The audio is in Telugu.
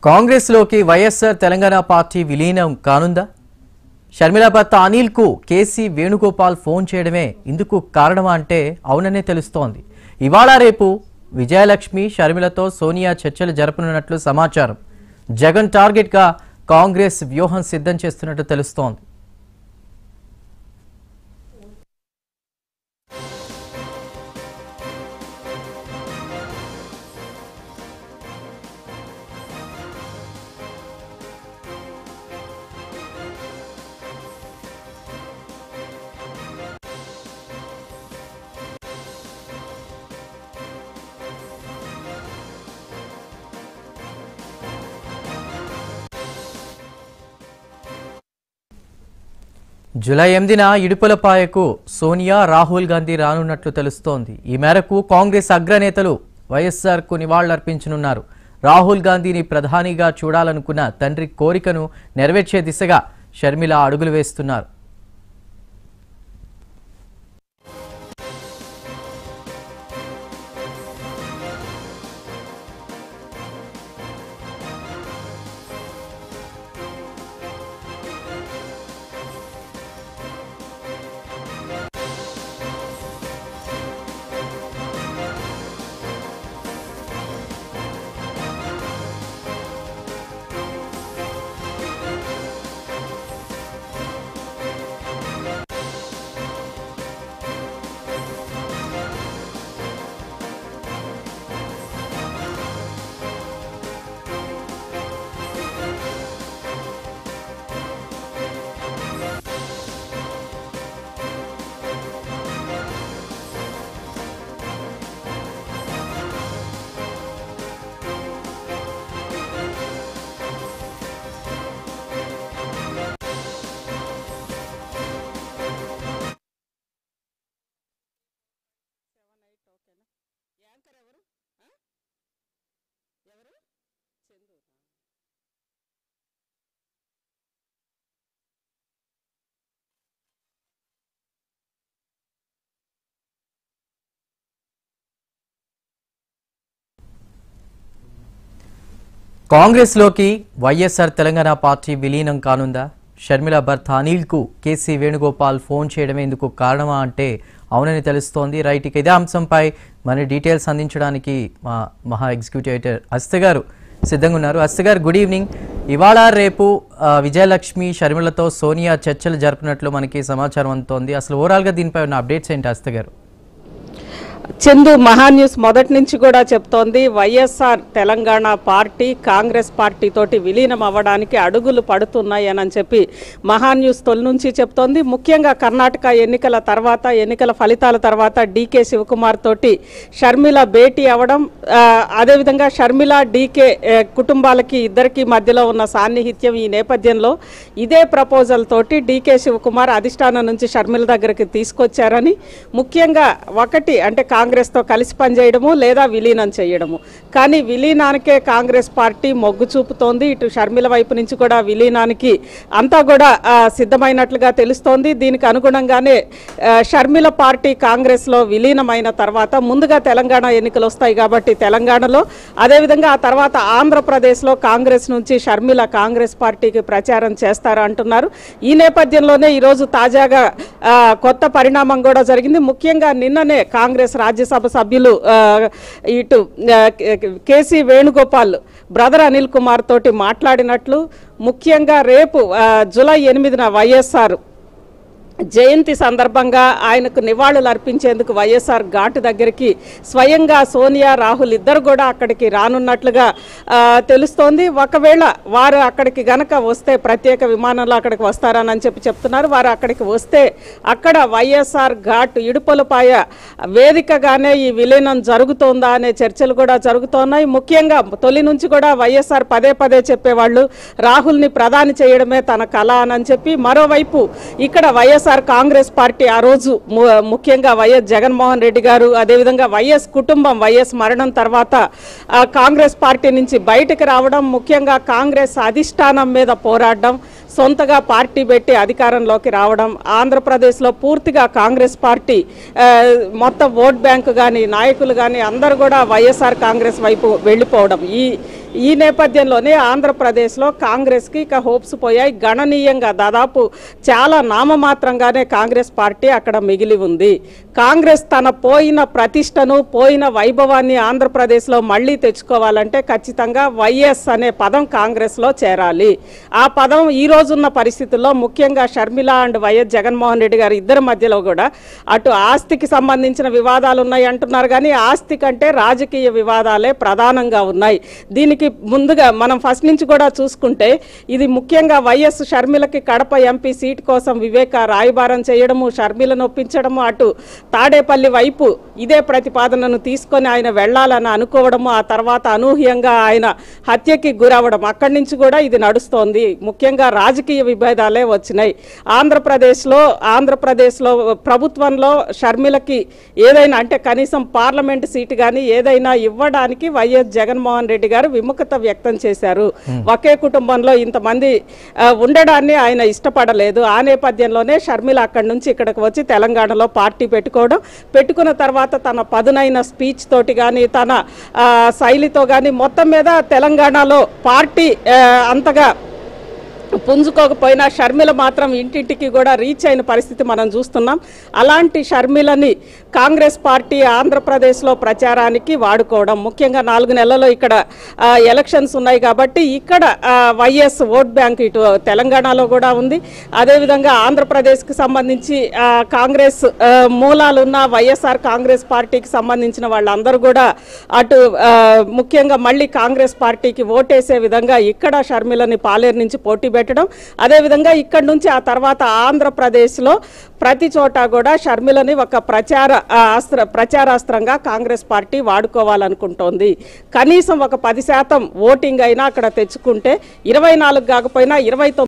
కాంగ్రెస్లోకి వైఎస్ఆర్ తెలంగాణ పార్టీ విలీనం కానుందా షర్మిల భర్త అనిల్కు కేసీ వేణుగోపాల్ ఫోన్ చేయడమే ఇందుకు కారణమా అంటే అవుననే తెలుస్తోంది ఇవాళ రేపు విజయలక్ష్మి షర్మిలతో సోనియా చర్చలు జరపనున్నట్లు సమాచారం జగన్ టార్గెట్గా కాంగ్రెస్ వ్యూహం సిద్ధం చేస్తున్నట్టు తెలుస్తోంది జూలై ఎనిమిదిన ఇడుపులపాయకు సోనియా రాహుల్ గాంధీ రానున్నట్లు తెలుస్తోంది ఈ మేరకు కాంగ్రెస్ అగ్రనేతలు వైఎస్ఆర్కు నివాళులర్పించనున్నారు రాహుల్ గాంధీని ప్రధానిగా చూడాలనుకున్న తండ్రి కోరికను నెరవేర్చే దిశగా షర్మిల అడుగులు వేస్తున్నారు కాంగ్రెస్లోకి వైఎస్ఆర్ తెలంగాణ పార్టీ విలీనం కానుందా షర్మిల భర్త అనిల్కు కేసీ వేణుగోపాల్ ఫోన్ చేయడమే ఇందుకు కారణమా అంటే అవునని తెలుస్తోంది రైట్ ఇక ఇదే అంశంపై మన డీటెయిల్స్ అందించడానికి మా మహా ఎగ్జిక్యూటివ్ ఎడిటర్ అస్త గారు సిద్ధంగా ఉన్నారు అస్త గారు గుడ్ ఈవినింగ్ ఇవాళ రేపు ఆ, విజయలక్ష్మి షర్మిలతో సోనియా చర్చలు జరుపునట్లు మనకి సమాచారం అందుతోంది అసలు ఓవరాల్గా దీనిపై ఉన్న అప్డేట్స్ ఏంటి అస్త గారు చందు మహా న్యూస్ మొదటి నుంచి కూడా చెప్తోంది YSR Telangana party Congress party తోటి విలీనం అవ్వడానికి అడుగులు పడుతున్నాయి అని చెప్పి మహా న్యూస్ తొలి నుంచి చెప్తోంది ముఖ్యంగా కర్ణాటక ఎన్నికల తర్వాత ఎన్నికల ఫలితాల తర్వాత డీకే శివకుమార్ తోటి షర్మిల భేటీ అవ్వడం ఆ, అదేవిధంగా షర్మిల డీకే ఏ, కుటుంబాలకి ఇద్దరికి మధ్యలో ఉన్న సాన్నిహిత్యం ఈ నేపథ్యంలో ఇదే ప్రపోజల్ తోటి డీకే శివకుమార్ అధిష్టానం నుంచి షర్మిల దగ్గరికి తీసుకొచ్చారని ముఖ్యంగా ఒకటి అంటే కాంగ్రెస్తో కలిసి పనిచేయడము లేదా విలీనం చేయడము కానీ విలీనానికే కాంగ్రెస్ పార్టీ మొగ్గు చూపుతోంది ఇటు షర్మిల వైపు నుంచి కూడా విలీనానికి అంతా కూడా ఆ, సిద్ధమైనట్లుగా తెలుస్తోంది దీనికి అనుగుణంగానే ఆ, షర్మిల పార్టీ కాంగ్రెస్లో విలీనమైన తర్వాత ముందుగా తెలంగాణ ఎన్నికలు వస్తాయి కాబట్టి తెలంగాణలో అదేవిధంగా ఆ తర్వాత ఆంధ్రప్రదేశ్లో కాంగ్రెస్ నుంచి షర్మిల కాంగ్రెస్ పార్టీకి ప్రచారం చేస్తారు అంటున్నారు ఈ నేపథ్యంలోనే ఈరోజు తాజాగా ఆ, కొత్త పరిణామం కూడా జరిగింది ముఖ్యంగా నిన్ననే కాంగ్రెస్ రాజ్యసభ సభ్యులు ఆ, ఇటు ఆ, కేసీ వేణుగోపాల్ బ్రదర్ అనిల్ కుమార్ తోటి మాట్లాడినట్లు ముఖ్యంగా రేపు ఆ, జూలై ఎనిమిదిన వైఎస్ఆర్ జయంతి సందర్భంగా ఆయనకు నివాళులు అర్పించేందుకు వైఎస్ఆర్ ఘాటు దగ్గరికి స్వయంగా సోనియా రాహుల్ ఇద్దరు కూడా అక్కడికి రానున్నట్లుగా ఆ, తెలుస్తోంది ఒకవేళ వారు అక్కడికి గనక వస్తే ప్రత్యేక విమానంలో అక్కడికి వస్తారని చెప్పి చెప్తున్నారు వారు అక్కడికి వస్తే అక్కడ వైఎస్ఆర్ ఘాట్ ఇడుపలపాయ వేదికగానే ఈ విలీనం జరుగుతోందా అనే చర్చలు కూడా జరుగుతున్నాయి ముఖ్యంగా తొలి నుంచి కూడా వైఎస్ఆర్ పదే పదే చెప్పేవాళ్ళు రాహుల్ని ప్రధాని చేయడమే తన కళ అని చెప్పి మరోవైపు ఇక్కడ వైఎస్ వైఎస్ఆర్ కాంగ్రెస్ పార్టీ ఆ రోజు ము- ముఖ్యంగా వైఎస్ జగన్మోహన్ రెడ్డి గారు అదేవిధంగా వైఎస్ కుటుంబం వైఎస్ మరణం తర్వాత ఆ, కాంగ్రెస్ పార్టీ నుంచి బయటకు రావడం ముఖ్యంగా కాంగ్రెస్ అధిష్టానం మీద పోరాడడం సొంతగా పార్టీ పెట్టి అధికారంలోకి రావడం ఆంధ్రప్రదేశ్లో పూర్తిగా కాంగ్రెస్ పార్టీ ఆ, మొత్తం ఓట్ బ్యాంకు కానీ నాయకులు కానీ అందరూ కూడా వైఎస్ఆర్ కాంగ్రెస్ వైపు వెళ్ళిపోవడం ఈ ఈ నేపథ్యంలోనే ఆంధ్రప్రదేశ్లో కాంగ్రెస్కి ఇక హోప్స్ పోయాయి గణనీయంగా దాదాపు చాలా నామమాత్రంగానే కాంగ్రెస్ పార్టీ అక్కడ మిగిలి ఉంది కాంగ్రెస్ తన పోయిన ప్రతిష్టను పోయిన వైభవాన్ని ఆంధ్రప్రదేశ్లో మళ్ళీ తెచ్చుకోవాలంటే ఖచ్చితంగా వైఎస్ అనే పదం కాంగ్రెస్లో చేరాలి ఆ పదం ఈ రోజున్న పరిస్థితుల్లో ముఖ్యంగా షర్మిల అండ్ వైఎస్ జగన్మోహన్ రెడ్డి గారి ఇద్దరి మధ్యలో కూడా అటు ఆస్తికి సంబంధించిన వివాదాలు ఉన్నాయి అంటున్నారు కానీ ఆస్తి కంటే రాజకీయ వివాదాలే ప్రధానంగా ఉన్నాయి దీనికి ముందుగా మనం ఫస్ట్ నుంచి కూడా చూసుకుంటే ఇది ముఖ్యంగా వైఎస్ షర్మిలకి కడప ఎంపీ సీట్ కోసం వివేక రాయబారం చేయడము షర్మిలను ఒప్పించడము అటు తాడేపల్లి వైపు ఇదే ప్రతిపాదనను తీసుకొని ఆయన వెళ్ళాలని అనుకోవడము ఆ తర్వాత అనూహ్యంగా ఆయన హత్యకి గురవడం అక్కడి నుంచి కూడా ఇది నడుస్తోంది ముఖ్యంగా రాజకీయ విభేదాలే వచ్చినాయి ఆంధ్రప్రదేశ్లో ఆంధ్రప్రదేశ్లో ప్రభుత్వంలో షర్మిలకి ఏదైనా అంటే కనీసం పార్లమెంట్ సీటు కానీ ఏదైనా ఇవ్వడానికి వైఎస్ జగన్మోహన్ రెడ్డి గారు విముఖత వ్యక్తం చేశారు ఒకే కుటుంబంలో ఇంతమంది ఆ, ఉండడాన్ని ఆయన ఇష్టపడలేదు ఆ నేపథ్యంలోనే షర్మిల అక్కడి నుంచి ఇక్కడికి వచ్చి తెలంగాణలో పార్టీ పెట్టుకోవడం పెట్టుకున్న తర్వాత తన పదునైన స్పీచ్ తోటి కానీ తన ఆ, శైలితో కానీ మొత్తం మీద తెలంగాణలో పార్టీ ఆ, అంతగా పుంజుకోకపోయినా షర్మిల మాత్రం ఇంటింటికి కూడా రీచ్ అయిన పరిస్థితి మనం చూస్తున్నాం అలాంటి షర్మిలని కాంగ్రెస్ పార్టీ ఆంధ్రప్రదేశ్లో ప్రచారానికి వాడుకోవడం ముఖ్యంగా నాలుగు నెలల్లో ఇక్కడ ఆ, ఎలక్షన్స్ ఉన్నాయి కాబట్టి ఇక్కడ ఆ, వైఎస్ ఓట్ బ్యాంక్ ఇటు తెలంగాణలో కూడా ఉంది అదేవిధంగా ఆంధ్రప్రదేశ్కి సంబంధించి ఆ, కాంగ్రెస్ ఆ, మూలాలున్న వైఎస్ఆర్ కాంగ్రెస్ పార్టీకి సంబంధించిన వాళ్ళందరూ కూడా అటు ఆ, ముఖ్యంగా మళ్ళీ కాంగ్రెస్ పార్టీకి ఓటేసే విధంగా ఇక్కడ షర్మిలని పాలేరు నుంచి పోటీ పెట్టడం అదేవిధంగా ఇక్కడ నుంచి ఆ తర్వాత ఆంధ్రప్రదేశ్లో ప్రతి చోట కూడా షర్మిలని ఒక ప్రచార ఆ, అస్త్ర ప్రచారాస్త్రంగా కాంగ్రెస్ పార్టీ వాడుకోవాలనుకుంటోంది కనీసం ఒక పది శాతం ఓటింగ్ అయినా అక్కడ తెచ్చుకుంటే ఇరవై నాలుగు కాకపోయినా ఇరవై